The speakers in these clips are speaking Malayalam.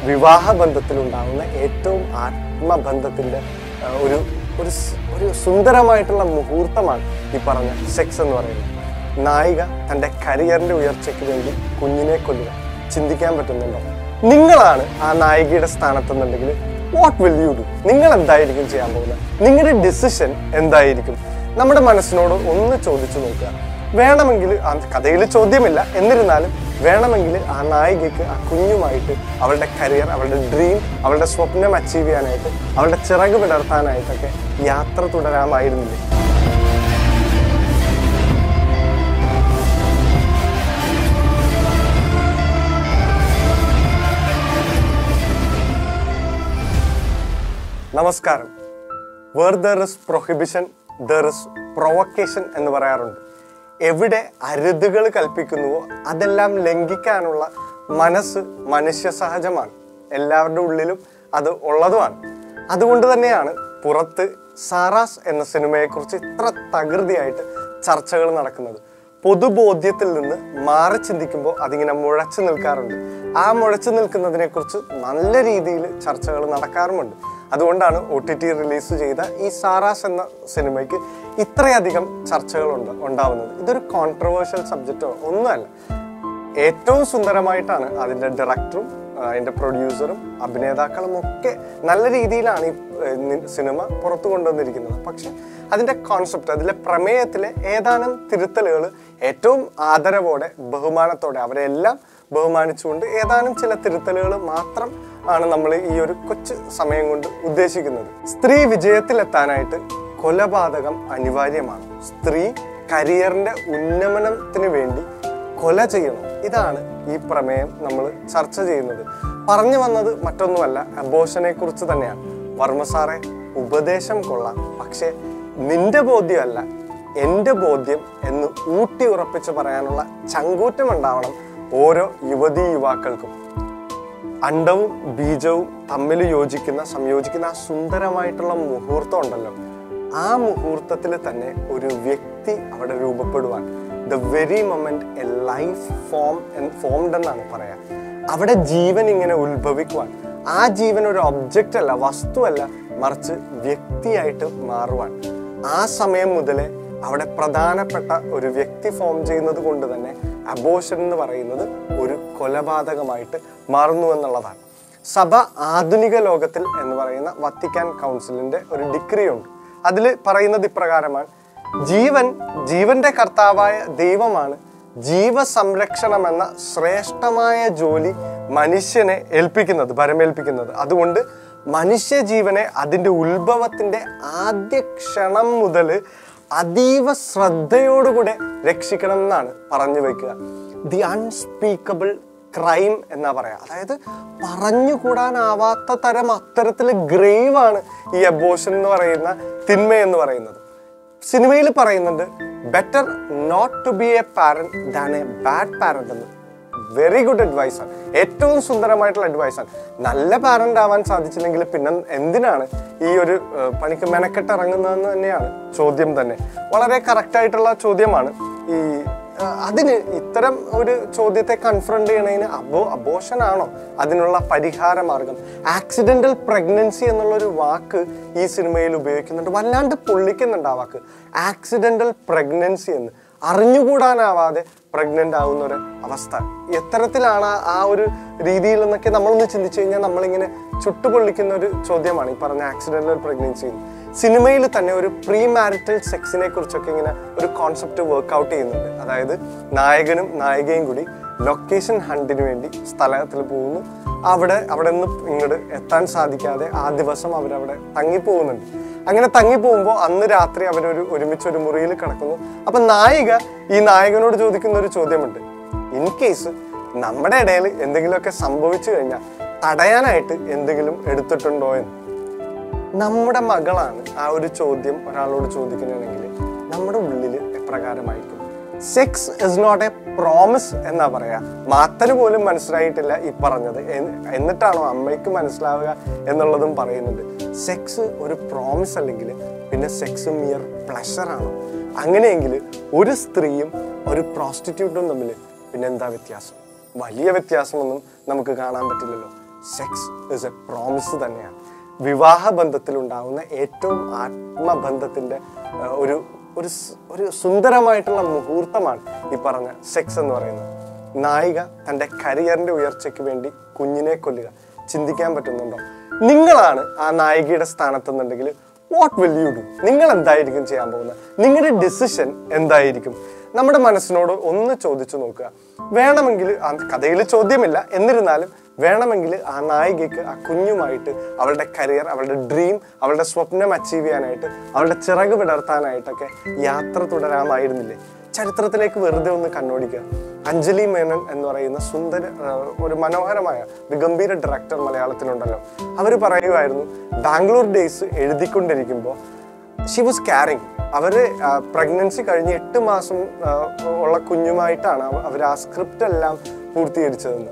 വിവാഹ ബന്ധത്തിലുണ്ടാകുന്ന ഏറ്റവും ആത്മബന്ധത്തിൻ്റെ ആ, ഒരു ഒരു സ്- ഒരു സുന്ദരമായിട്ടുള്ള മുഹൂർത്തമാണ് ഈ പറഞ്ഞ സെക്സ് എന്ന് പറയുന്നത് നായിക തൻ്റെ കരിയറിൻ്റെ ഉയർച്ചയ്ക്ക് വേണ്ടി കുഞ്ഞിനെ കൊല്ലുക ചിന്തിക്കാൻ പറ്റുന്നുണ്ടോ നിങ്ങളാണ് ആ നായികയുടെ സ്ഥാനത്തെന്നുണ്ടെങ്കിൽ വാട്ട് വിൽ യു ഡു നിങ്ങൾ എന്തായിരിക്കും ചെയ്യാൻ പോകുന്നത് നിങ്ങളുടെ ഡിസിഷൻ എന്തായിരിക്കും നമ്മുടെ മനസ്സിനോട് ഒന്ന് ചോദിച്ചു നോക്കുക വേണമെങ്കിൽ ആ കഥയിൽ ചോദ്യമില്ല എന്നിരുന്നാലും വേണമെങ്കിൽ ആ നായികയ്ക്ക് ആ കുഞ്ഞുമായിട്ട് അവളുടെ കരിയർ അവളുടെ ഡ്രീം അവളുടെ സ്വപ്നം അച്ചീവ് ചെയ്യാനായിട്ട് അവളുടെ ചിറക് വിടർത്താനായിട്ടൊക്കെ യാത്ര തുടരാമായിരുന്നില്ലേ നമസ്കാരം where there is prohibition there is provocation എന്ന് പറയാറുണ്ട് എവിടെ അരുതുകൾ കൽപ്പിക്കുന്നുവോ അതെല്ലാം ലംഘിക്കാനുള്ള മനസ്സ് മനുഷ്യ സഹജമാണ് എല്ലാവരുടെ ഉള്ളിലും അത് ഉള്ളതുമാണ് അതുകൊണ്ട് തന്നെയാണ് പുറത്ത് സാറാസ് എന്ന സിനിമയെക്കുറിച്ച് ഇത്ര തകൃതിയായിട്ട് ചർച്ചകൾ നടക്കുന്നത് പൊതുബോധ്യത്തിൽ നിന്ന് മാറി ചിന്തിക്കുമ്പോൾ അതിങ്ങനെ മുഴച്ചു നിൽക്കാറുണ്ട് ആ മുഴച്ചു നിൽക്കുന്നതിനെ കുറിച്ച് നല്ല രീതിയിൽ ചർച്ചകൾ നടക്കാറുമുണ്ട് അതുകൊണ്ടാണ് ഒ ടി ടി റിലീസ് ചെയ്ത ഈ സാറാസ് എന്ന സിനിമയ്ക്ക് ഇത്രയധികം ചർച്ചകൾ ഉണ്ട് ഉണ്ടാവുന്നത് ഇതൊരു കോൺട്രവേഴ്ഷ്യൽ സബ്ജക്റ്റോ ഒന്നുമല്ല ഏറ്റവും സുന്ദരമായിട്ടാണ് അതിൻ്റെ ഡയറക്ടറും അതിൻ്റെ പ്രൊഡ്യൂസറും അഭിനേതാക്കളും ഒക്കെ നല്ല രീതിയിലാണ് ഈ ഏഹ്, നി- സിനിമ പുറത്തു കൊണ്ടുവന്നിരിക്കുന്നത് പക്ഷെ അതിൻ്റെ കോൺസെപ്റ്റ് അതിലെ പ്രമേയത്തിലെ ഏതാനും തിരുത്തലുകൾ ഏറ്റവും ആദരവോടെ ബഹുമാനത്തോടെ അവരെല്ലാം ബഹുമാനിച്ചുകൊണ്ട് ഏതാനും ചില തിരുത്തലുകൾ മാത്രം ആണ് നമ്മൾ ഈ ഒരു കൊച്ചു സമയം കൊണ്ട് ഉദ്ദേശിക്കുന്നത് സ്ത്രീ വിജയത്തിലെത്താനായിട്ട് കൊലപാതകം അനിവാര്യമാണ് സ്ത്രീ കരിയറിന്റെ ഉന്നമനത്തിന് വേണ്ടി കൊല ചെയ്യണം ഇതാണ് ഈ പ്രമേയം നമ്മൾ ചർച്ച ചെയ്യുന്നത് പറഞ്ഞു വന്നത് മറ്റൊന്നുമല്ല അബോഷനെ കുറിച്ച് തന്നെയാണ് വർമ്മ സാറെ ഉപദേശം കൊള്ളാം പക്ഷേ നിന്റെ ബോധ്യമല്ല എൻ്റെ ബോധ്യം എന്ന് ഊട്ടി ഉറപ്പിച്ച് പറയാനുള്ള ചങ്കൂറ്റം ഉണ്ടാവണം ഓരോ യുവതീ യുവാക്കൾക്കും അണ്ടവും ബീജവും തമ്മിൽ യോജിക്കുന്ന സംയോജിക്കുന്ന ആ സുന്ദരമായിട്ടുള്ള മുഹൂർത്തം ഉണ്ടല്ലോ ആ മുഹൂർത്തത്തിൽ തന്നെ ഒരു വ്യക്തി അവിടെ രൂപപ്പെടുവാൻ the very moment a life form formed എന്നാണ് പറയാ അവിടെ ജീവൻ ഇങ്ങനെ ഉത്ഭവിക്കുവാൻ ആ ജീവൻ ഒരു ഒബ്ജക്റ്റ് അല്ല വസ്തുവല്ല മറിച്ച് വ്യക്തിയായിട്ട് മാറുവാൻ ആ സമയം മുതലേ അവിടെ പ്രധാനപ്പെട്ട ഒരു വ്യക്തി ഫോം ചെയ്യുന്നത് കൊണ്ട് തന്നെ അബോഷൻ എന്ന് പറയുന്നത് ഒരു കൊലപാതകമായിട്ട് മാറുന്നു എന്നുള്ളതാണ് സഭ ആധുനിക ലോകത്തിൽ എന്ന് പറയുന്ന വത്തിക്കാൻ കൗൺസിലിന്റെ ഒരു ഡിഗ്രി ഉണ്ട് അതിൽ പറയുന്നത് ഇപ്രകാരമാണ് ജീവൻ ജീവന്റെ കർത്താവായ ദൈവമാണ് ജീവസംരക്ഷണം എന്ന ശ്രേഷ്ഠമായ ജോലി മനുഷ്യനെ ഏൽപ്പിക്കുന്നത് ഭരമേൽപ്പിക്കുന്നത് അതുകൊണ്ട് മനുഷ്യ ജീവനെ അതിൻ്റെ ഉത്ഭവത്തിൻ്റെ ആദ്യ ക്ഷണം മുതൽ അതീവ ശ്രദ്ധയോടുകൂടെ രക്ഷിക്കണം എന്നാണ് പറഞ്ഞു വെക്കുക ദി അൺസ്പീക്കബിൾ ക്രൈം എന്നാ പറയാ അതായത് പറഞ്ഞുകൂടാനാവാത്ത തരം അത്തരത്തിൽ ഗ്രേവ് ആണ് ഈ അബോഷൻ എന്ന് പറയുന്ന തിന്മ എന്ന് പറയുന്നത് സിനിമയിൽ പറയുന്നുണ്ട് better not to be a parent than a bad parent എന്ന് വെരി ഗുഡ് അഡ്വൈസ് ആണ് ഏറ്റവും സുന്ദരമായിട്ടുള്ള അഡ്വൈസ് ആണ് നല്ല പാരന്റ് ആവാൻ സാധിച്ചില്ലെങ്കിൽ പിന്നെ എന്തിനാണ് ഈ ഒരു ഏഹ്, പണിക്ക് മെനക്കെട്ട് ഇറങ്ങുന്നതെന്ന് തന്നെയാണ് ചോദ്യം തന്നെ വളരെ കറക്റ്റ് ആയിട്ടുള്ള ചോദ്യമാണ് ഈ ആ, അതിന് ഇത്തരം ഒരു ചോദ്യത്തെ കൺഫ്രണ്ട് ചെയ്യണതിന് അബോ അബോഷൻ ആണോ അതിനുള്ള പരിഹാര മാർഗം ആക്സിഡന്റൽ പ്രഗ്നൻസി എന്നുള്ള ഒരു വാക്ക് ഈ സിനിമയിൽ ഉപയോഗിക്കുന്നുണ്ട് വല്ലാണ്ട് പൊള്ളിക്കുന്നുണ്ട് ആ വാക്ക് ആക്സിഡന്റൽ പ്രഗ്നൻസി എന്ന് അറിഞ്ഞുകൂടാനാവാതെ പ്രഗ്നന്റ് ആവുന്ന ഒരു അവസ്ഥ എത്തരത്തിലാണ് ആ- ആ ഒരു രീതിയിൽ എന്നൊക്കെ നമ്മളൊന്ന് ചിന്തിച്ചു കഴിഞ്ഞാൽ നമ്മളിങ്ങനെ ചുട്ടുപൊള്ളിക്കുന്ന ഒരു ചോദ്യമാണ് ഈ പറഞ്ഞ ആക്സിഡന്റൽ പ്രഗ്നൻസി സിനിമയിൽ തന്നെ ഒരു പ്രീ മാരിറ്റൽ സെക്സിനെ കുറിച്ചൊക്കെ ഇങ്ങനെ ഒരു കോൺസെപ്റ്റ് വർക്ക്ഔട്ട് ചെയ്യുന്നുണ്ട് അതായത് നായകനും നായികയും കൂടി ലൊക്കേഷൻ ഹണ്ടിന് വേണ്ടി സ്ഥലത്തിൽ പോകുന്നു അവിടെ അവിടെ നിന്ന് ഇങ്ങോട്ട് എത്താൻ സാധിക്കാതെ ആ ദിവസം അവരവിടെ തങ്ങിപ്പോകുന്നുണ്ട് അങ്ങനെ തങ്ങിപ്പോകുമ്പോൾ അന്ന് രാത്രി അവരൊരു ഒരുമിച്ച് ഒരു മുറിയിൽ കിടക്കുന്നു അപ്പൊ നായിക ഈ നായകനോട് ചോദിക്കുന്ന ഒരു ചോദ്യമുണ്ട് ഇൻ കേസ് നമ്മുടെ ഇടയിൽ എന്തെങ്കിലുമൊക്കെ സംഭവിച്ചു കഴിഞ്ഞാൽ തടയാനായിട്ട് എന്തെങ്കിലും എടുത്തിട്ടുണ്ടോ എന്ന് നമ്മുടെ മകളാണ് ആ ഒരു ചോദ്യം ഒരാളോട് ചോദിക്കണമെങ്കിൽ നമ്മുടെ ഉള്ളിൽ എപ്രകാരമായിരിക്കും sex is not a promise എന്നാ പറയാ മാത്തന് പോലും മനസ്സിലായിട്ടില്ല ഈ പറഞ്ഞത് എന്ന്- എന്നിട്ടാണോ അമ്മയ്ക്ക് മനസ്സിലാവുക എന്നുള്ളതും പറയുന്നുണ്ട് സെക്സ് ഒരു പ്രോമിസ് അല്ലെങ്കിൽ പിന്നെ സെക്സ് മിയർ പ്ലഷർ ആണോ അങ്ങനെയെങ്കിൽ ഒരു സ്ത്രീയും ഒരു പ്രോസ്റ്റിറ്റ്യൂട്ടും തമ്മിൽ പിന്നെ എന്താ വ്യത്യാസം വലിയ വ്യത്യാസമൊന്നും നമുക്ക് കാണാൻ പറ്റില്ലല്ലോ സെക്സ് ഇസ് എ പ്രോമിസ് തന്നെയാണ് വിവാഹ ബന്ധത്തിലുണ്ടാകുന്ന ഏറ്റവും ആത്മബന്ധത്തിൻ്റെ ആ, ഒരു ഒരു സ്- ഒരു സുന്ദരമായിട്ടുള്ള മുഹൂർത്തമാണ് ഈ പറഞ്ഞ സെക്സ് എന്ന് പറയുന്നത് നായിക തൻ്റെ കരിയറിൻ്റെ ഉയർച്ചയ്ക്ക് വേണ്ടി കുഞ്ഞിനെ കൊല്ലുക ചിന്തിക്കാൻ പറ്റുന്നുണ്ടോ നിങ്ങളാണ് ആ നായികയുടെ സ്ഥാനത്തെന്നുണ്ടെങ്കിൽ വാട്ട് വിൽ യു ഡു നിങ്ങൾ എന്തായിരിക്കും ചെയ്യാൻ പോകുന്നത് നിങ്ങളുടെ ഡിസിഷൻ എന്തായിരിക്കും നമ്മുടെ മനസ്സിനോട് ഒന്ന് ചോദിച്ചു നോക്കുക വേണമെങ്കിൽ ആ കഥയിൽ ചോദ്യമില്ല എന്നിരുന്നാലും വേണമെങ്കിൽ ആ നായികയ്ക്ക് ആ കുഞ്ഞുമായിട്ട് അവളുടെ കരിയർ അവളുടെ ഡ്രീം അവളുടെ സ്വപ്നം അച്ചീവ് ചെയ്യാനായിട്ട് അവളുടെ ചിറക് വിടർത്താനായിട്ടൊക്കെ യാത്ര തുടരാമായിരുന്നില്ലേ ചരിത്രത്തിലേക്ക് വെറുതെ ഒന്ന് കണ്ണോടിക്കുക അഞ്ജലി മേനൻ എന്ന് പറയുന്ന സുന്ദര ആ, ഒരു മനോഹരമായ ഒരു ഗംഭീര ഡയറക്ടർ മലയാളത്തിലുണ്ടല്ലോ അവർ പറയുമായിരുന്നു ബാംഗ്ലൂർ ഡേയ്സ് എഴുതിക്കൊണ്ടിരിക്കുമ്പോൾ ഷി വാസ് ക്യാരിങ് അവർ പ്രഗ്നൻസി കഴിഞ്ഞ് എട്ട് മാസം ആ, ഉള്ള കുഞ്ഞുമായിട്ടാണ് അവർ ആ സ്ക്രിപ്റ്റ് എല്ലാം പൂർത്തീകരിച്ചതെന്ന്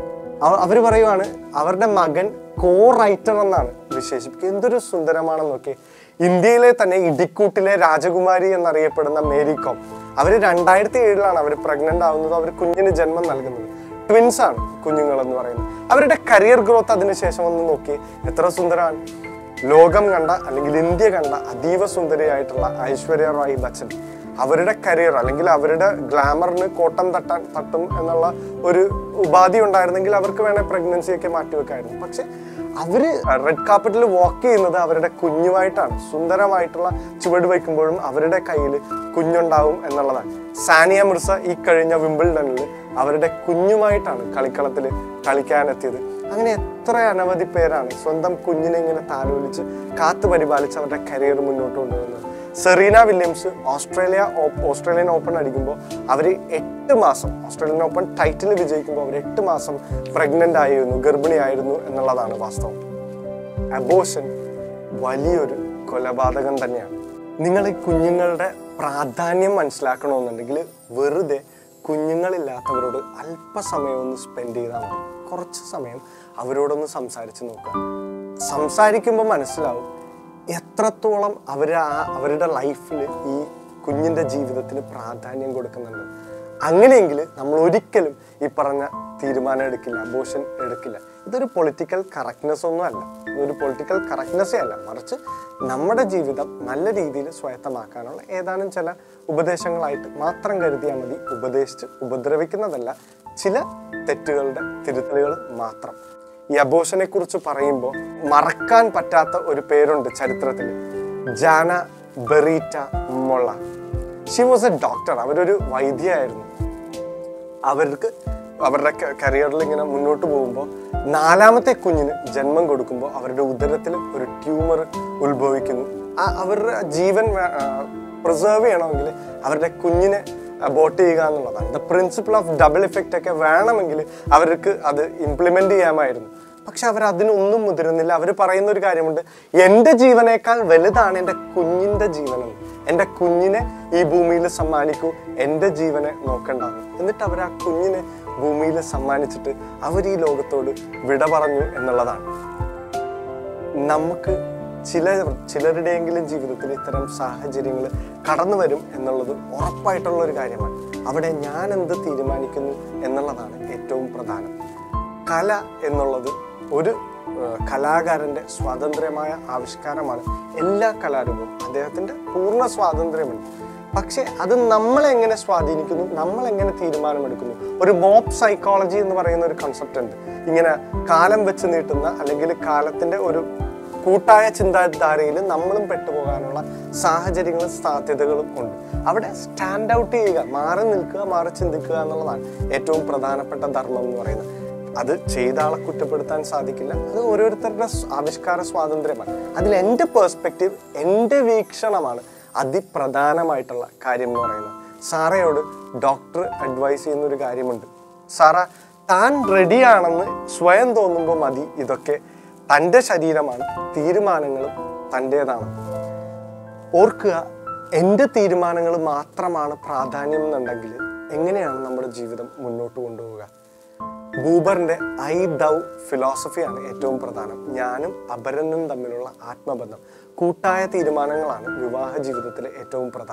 അവർ പറയുവാണ് അവരുടെ മകൻ കോ റൈറ്റർ എന്നാണ് വിശേഷിപ്പിക്കുക എന്തൊരു സുന്ദരമാണെന്ന് നോക്കി ഇന്ത്യയിലെ തന്നെ ഇടിക്കൂട്ടിലെ രാജകുമാരി എന്നറിയപ്പെടുന്ന മേരി കോം അവർ രണ്ടായിരത്തി ഏഴിലാണ് അവർ പ്രഗ്നന്റ് ആവുന്നത് അവർ കുഞ്ഞിന് ജന്മം നൽകുന്നത് ട്വിൻസ് ആണ് കുഞ്ഞുങ്ങൾ എന്ന് പറയുന്നത് അവരുടെ കരിയർ ഗ്രോത്ത് അതിനുശേഷം ഒന്ന് നോക്കി എത്ര സുന്ദരമാണ് ലോകം കണ്ട അല്ലെങ്കിൽ ഇന്ത്യ കണ്ട അതീവ സുന്ദരിയായിട്ടുള്ള ഐശ്വര്യ റായ് ബച്ചൻ അവരുടെ കരിയർ അല്ലെങ്കിൽ അവരുടെ ഗ്ലാമറിന് കോട്ടം തട്ടാൻ തട്ടും എന്നുള്ള ഒരു ഉപാധി ഉണ്ടായിരുന്നെങ്കിൽ അവർക്ക് വേണേൽ pregnancy ഒക്കെ മാറ്റിവെക്കായിരുന്നു പക്ഷെ അവര് റെഡ് കാർപ്പറ്റിൽ വാക്ക് ചെയ്യുന്നത് അവരുടെ കുഞ്ഞുമായിട്ടാണ് സുന്ദരമായിട്ടുള്ള ചുവട് വയ്ക്കുമ്പോഴും അവരുടെ കയ്യിൽ കുഞ്ഞുണ്ടാവും എന്നുള്ളതാണ് സാനിയ മിർസ ഈ കഴിഞ്ഞ വിംബിൾഡണിൽ അവരുടെ കുഞ്ഞുമായിട്ടാണ് കളിക്കളത്തിൽ കളിക്കാനെത്തിയത് അങ്ങനെ എത്ര അനവധി പേരാണ് സ്വന്തം കുഞ്ഞിനെ ഇങ്ങനെ താലോലിച്ച് കാത്തു പരിപാലിച്ച് അവരുടെ കരിയർ മുന്നോട്ട് കൊണ്ടുപോകുന്നത് Serena Williams Australia o- Australian Open അടിക്കുമ്പോൾ അവർ എട്ട് മാസം ഓസ്ട്രേലിയൻ ഓപ്പൺ ടൈറ്റിൽ വിജയിക്കുമ്പോൾ അവർ എട്ട് മാസം പ്രഗ്നന്റ് ആയിരുന്നു ഗർഭിണിയായിരുന്നു എന്നുള്ളതാണ് വാസ്തവം അബോഷൻ വലിയൊരു കൊലപാതകം തന്നെയാണ് നിങ്ങൾ ഈ കുഞ്ഞുങ്ങളുടെ പ്രാധാന്യം മനസ്സിലാക്കണമെന്നുണ്ടെങ്കിൽ വെറുതെ കുഞ്ഞുങ്ങളില്ലാത്തവരോട് അല്പസമയം ഒന്ന് സ്പെൻഡ് ചെയ്താൽ മതി കുറച്ച് സമയം അവരോടൊന്ന് സംസാരിച്ച് നോക്കുക സംസാരിക്കുമ്പോൾ മനസ്സിലാവും എത്രത്തോളം അവർ ആ അവരുടെ ലൈഫിൽ ഈ കുഞ്ഞിൻ്റെ ജീവിതത്തിന് പ്രാധാന്യം കൊടുക്കുന്നുണ്ട് അങ്ങനെയെങ്കിൽ നമ്മൾ ഒരിക്കലും ഈ പറഞ്ഞ തീരുമാനം എടുക്കില്ല അബോഷൻ എടുക്കില്ല ഇതൊരു പൊളിറ്റിക്കൽ കറക്റ്റ്നെസ് ഒന്നും അല്ല ഇതൊരു പൊളിറ്റിക്കൽ കറക്റ്റ്നെസ്സേ അല്ല മറിച്ച് നമ്മുടെ ജീവിതം നല്ല രീതിയിൽ സ്വായത്തമാക്കാനുള്ള ഏതാനും ചില ഉപദേശങ്ങളായിട്ട് മാത്രം കരുതിയാൽ മതി ഉപദേശിച്ച് ഉപദ്രവിക്കുന്നതല്ല ചില തെറ്റുകളുടെ തിരുത്തലുകൾ മാത്രം ഈ അബോഷനെ കുറിച്ച് പറയുമ്പോൾ മറക്കാൻ പറ്റാത്ത ഒരു പേരുണ്ട് ചരിത്രത്തിൽ Gianna Beretta Molla she was a doctor അവരൊരു വൈദ്യയായിരുന്നു അവർക്ക് അവരുടെ കരിയറിൽ ഇങ്ങനെ മുന്നോട്ട് പോകുമ്പോൾ നാലാമത്തെ കുഞ്ഞിന് ജന്മം കൊടുക്കുമ്പോൾ അവരുടെ ഉദരത്തിൽ ഒരു ട്യൂമർ ഉത്ഭവിക്കുന്നു ആ അവരുടെ ജീവൻ പ്രിസർവ് ചെയ്യണമെങ്കിൽ അവരുടെ കുഞ്ഞിനെ അബോട്ട് ചെയ്യുക എന്നുള്ളതാണ് the principle of double effect ഒക്കെ വേണമെങ്കിൽ അവർക്ക് അത് ഇംപ്ലിമെന്റ് ചെയ്യാമായിരുന്നു പക്ഷെ അവർ അതിനൊന്നും മുതിരുന്നില്ല അവർ പറയുന്ന ഒരു കാര്യമുണ്ട് എൻ്റെ ജീവനേക്കാൾ വലുതാണ് എൻ്റെ കുഞ്ഞിൻ്റെ ജീവനെന്ന് എൻ്റെ കുഞ്ഞിനെ ഈ ഭൂമിയിൽ സമ്മാനിക്കൂ എൻ്റെ ജീവനെ നോക്കണ്ടാന്ന് എന്നിട്ട് അവർ ആ കുഞ്ഞിനെ ഭൂമിയിൽ സമ്മാനിച്ചിട്ട് അവർ ഈ ലോകത്തോട് വിട പറഞ്ഞു എന്നുള്ളതാണ് നമുക്ക് ചില ചിലരുടെയെങ്കിലും ജീവിതത്തിൽ ഇത്തരം സാഹചര്യങ്ങൾ കടന്നു വരും എന്നുള്ളത് ഉറപ്പായിട്ടുള്ള ഒരു കാര്യമാണ് അവിടെ ഞാൻ എന്ത് തീരുമാനിക്കുന്നു എന്നുള്ളതാണ് ഏറ്റവും പ്രധാനം കല എന്നുള്ളത് ഒരു ഏഹ്, കലാകാരന്റെ സ്വാതന്ത്ര്യമായ ആവിഷ്കാരമാണ് എല്ലാ കലാരൂപവും അദ്ദേഹത്തിന്റെ പൂർണ്ണ സ്വാതന്ത്ര്യമുണ്ട് പക്ഷെ അത് നമ്മളെ എങ്ങനെ സ്വാധീനിക്കുന്നു നമ്മൾ എങ്ങനെ തീരുമാനമെടുക്കുന്നു ഒരു മോപ്പ് സൈക്കോളജി എന്ന് പറയുന്ന ഒരു കൺസെപ്റ്റ് ഉണ്ട് ഇങ്ങനെ കാലം വെച്ച് നീട്ടുന്ന അല്ലെങ്കിൽ കാലത്തിന്റെ ഒരു കൂട്ടായ ചിന്താധാരയിൽ നമ്മളും പെട്ടുപോകാനുള്ള സാഹചര്യങ്ങളും സാധ്യതകളും ഉണ്ട് അവിടെ സ്റ്റാൻഡ് ഔട്ട് ചെയ്യുക മാറി നിൽക്കുക മാറി ചിന്തിക്കുക എന്നുള്ളതാണ് ഏറ്റവും പ്രധാനപ്പെട്ട ധർമ്മം എന്ന് പറയുന്നത് അത് ചെയ്ത ആളെ കുറ്റപ്പെടുത്താൻ സാധിക്കില്ല അത് ഓരോരുത്തരുടെ സ് ആവിഷ്കാര സ്വാതന്ത്ര്യമാണ് അതിൽ എൻ്റെ പേഴ്സ്പെക്റ്റീവ് എൻ്റെ വീക്ഷണമാണ് അതിപ്രധാനമായിട്ടുള്ള കാര്യം എന്ന് പറയുന്നത് സാറയോട് ഡോക്ടർ അഡ്വൈസ് ചെയ്യുന്ന ഒരു കാര്യമുണ്ട് സാറ താൻ റെഡിയാണെന്ന് സ്വയം തോന്നുമ്പോൾ മതി ഇതൊക്കെ തൻ്റെ ശരീരമാണ് തീരുമാനങ്ങളും തൻ്റേതാണ് ഓർക്കുക എൻ്റെ തീരുമാനങ്ങൾ മാത്രമാണ് പ്രാധാന്യം എന്നുണ്ടെങ്കിൽ എങ്ങനെയാണ് നമ്മുടെ ജീവിതം മുന്നോട്ട് കൊണ്ടുപോവുക ബൂബറിന്റെ ഐ ദൗ ഫിലോസഫിയാണ് ഏറ്റവും പ്രധാനം ഞാനും അപരനും തമ്മിലുള്ള ആത്മബന്ധം കൂട്ടായ തീരുമാനങ്ങളാണ് വിവാഹ ജീവിതത്തിലെ ഏറ്റവും പ്രധാനം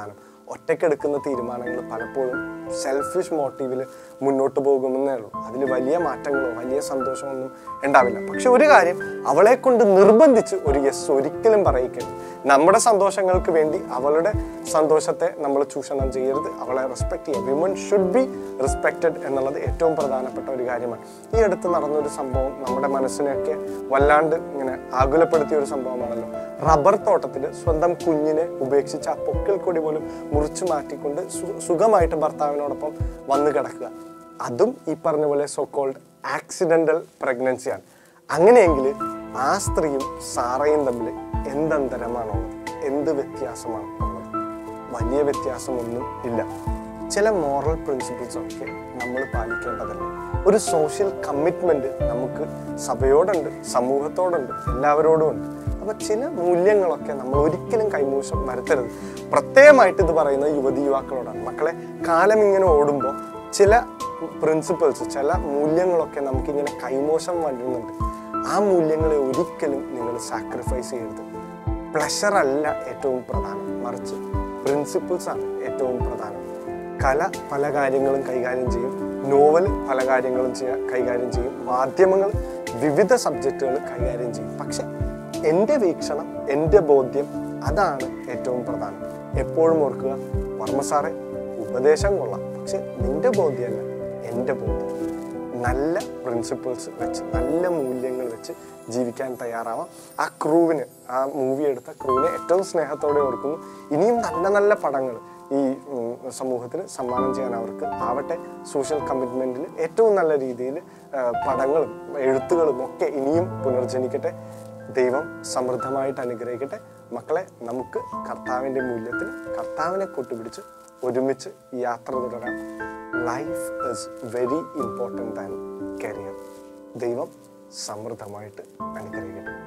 ഒറ്റയ്ക്കെടുക്കുന്ന തീരുമാനങ്ങൾ പലപ്പോഴും സെൽഫിഷ് മോട്ടീവിൽ മുന്നോട്ട് പോകുമെന്നേ ഉള്ളൂ അതിൽ വലിയ മാറ്റങ്ങളോ വലിയ സന്തോഷമൊന്നും ഉണ്ടാവില്ല പക്ഷെ ഒരു കാര്യം അവളെ കൊണ്ട് നിർബന്ധിച്ച് ഒരു യെസ് ഒരിക്കലും പറയിക്കരുത് നമ്മുടെ സന്തോഷങ്ങൾക്ക് വേണ്ടി അവളുടെ സന്തോഷത്തെ നമ്മൾ ചൂഷണം ചെയ്യരുത് അവളെ റെസ്പെക്ട് ചെയ്യുക വിമൻ ഷുഡ് ബി റെസ്പെക്റ്റഡ് എന്നുള്ളത് ഏറ്റവും പ്രധാനപ്പെട്ട ഒരു കാര്യമാണ് ഈ അടുത്ത് നടന്നൊരു സംഭവം നമ്മുടെ മനസ്സിനെയൊക്കെ വല്ലാണ്ട് ഇങ്ങനെ ആകുലപ്പെടുത്തിയ ഒരു സംഭവമാണല്ലോ റബ്ബർ തോട്ടത്തിൽ സ്വന്തം കുഞ്ഞിനെ ഉപേക്ഷിച്ച് ആ പൊക്കിൽ കൊടി പോലും മുറിച്ചു മാറ്റിക്കൊണ്ട് സു- സുഖമായിട്ട് ഭർത്താവിനോടൊപ്പം വന്നു കിടക്കുക അതും ഈ പറഞ്ഞ പോലെ സോ കോൾഡ് ആക്സിഡൻ്റൽ പ്രഗ്നൻസിയാണ് അങ്ങനെയെങ്കിൽ ആ സ്ത്രീയും സാറയും തമ്മിൽ എന്തന്തരമാണുള്ളത് എന്ത് വ്യത്യാസമാണ് ഉള്ളത് വലിയ വ്യത്യാസമൊന്നും ഇല്ല ചില മോറൽ പ്രിൻസിപ്പിൾസ് ഒക്കെ നമ്മൾ പാലിക്കേണ്ടതല്ല ഒരു സോഷ്യൽ കമ്മിറ്റ്മെന്റ് നമുക്ക് സഭയോടുണ്ട് സമൂഹത്തോടുണ്ട് എല്ലാവരോടും ഉണ്ട് അപ്പൊ ചില മൂല്യങ്ങളൊക്കെ നമ്മൾ ഒരിക്കലും കൈമോശം വരുത്തരുത് പ്രത്യേകമായിട്ട് ഇത് പറയുന്നത് യുവതി യുവാക്കളോടാണ് മക്കളെ കാലം ഇങ്ങനെ ഓടുമ്പോൾ ചില പ്രിൻസിപ്പിൾസ് ചില മൂല്യങ്ങളൊക്കെ നമുക്കിങ്ങനെ കൈമോശം വരുന്നുണ്ട് ആ മൂല്യങ്ങളെ ഒരിക്കലും നിങ്ങൾ സാക്രിഫൈസ് ചെയ്യരുത് പ്ലഷർ അല്ല ഏറ്റവും പ്രധാനം മറിച്ച് പ്രിൻസിപ്പിൾസ് ആണ് ഏറ്റവും പ്രധാനം കല പല കാര്യങ്ങളും കൈകാര്യം ചെയ്യും നോവൽ പല കാര്യങ്ങളും ചെയ്യാ കൈകാര്യം ചെയ്യും മാധ്യമങ്ങൾ വിവിധ സബ്ജക്റ്റുകൾ കൈകാര്യം ചെയ്യും പക്ഷെ എൻ്റെ വീക്ഷണം എൻ്റെ ബോധ്യം അതാണ് ഏറ്റവും പ്രധാനം എപ്പോഴും ഓർക്കുക വർമ്മ സാറെ ഉപദേശം കൊള്ളാം പക്ഷെ നിന്റെ ബോധ്യമല്ല എൻ്റെ ബോധ്യം നല്ല പ്രിൻസിപ്പിൾസ് വെച്ച് നല്ല മൂല്യങ്ങൾ വെച്ച് ജീവിക്കാൻ തയ്യാറാവാം ആ ക്രൂവിന് ആ മൂവി എടുത്ത ക്രൂവിനെ ഏറ്റവും സ്നേഹത്തോടെ ഓർക്കുന്നു ഇനിയും നല്ല നല്ല പടങ്ങൾ ഈ ഉം, സമൂഹത്തിന് സമ്മാനം ചെയ്യാൻ അവർക്ക് ആവട്ടെ സോഷ്യൽ കമ്മിറ്റ്മെൻറ്റിൽ ഏറ്റവും നല്ല രീതിയിൽ പടങ്ങളും എഴുത്തുകളും ഒക്കെ ഇനിയും പുനർജനിക്കട്ടെ ദൈവം സമൃദ്ധമായിട്ട് അനുഗ്രഹിക്കട്ടെ മക്കളെ നമുക്ക് കർത്താവിൻ്റെ മൂല്യത്തിൽ കർത്താവിനെ കൂട്ടുപിടിച്ച് ഒരുമിച്ച് യാത്ര തുടരാം life is very important than career ദൈവം സമൃദ്ധമായിട്ട് അനുഗ്രഹിക്കട്ടെ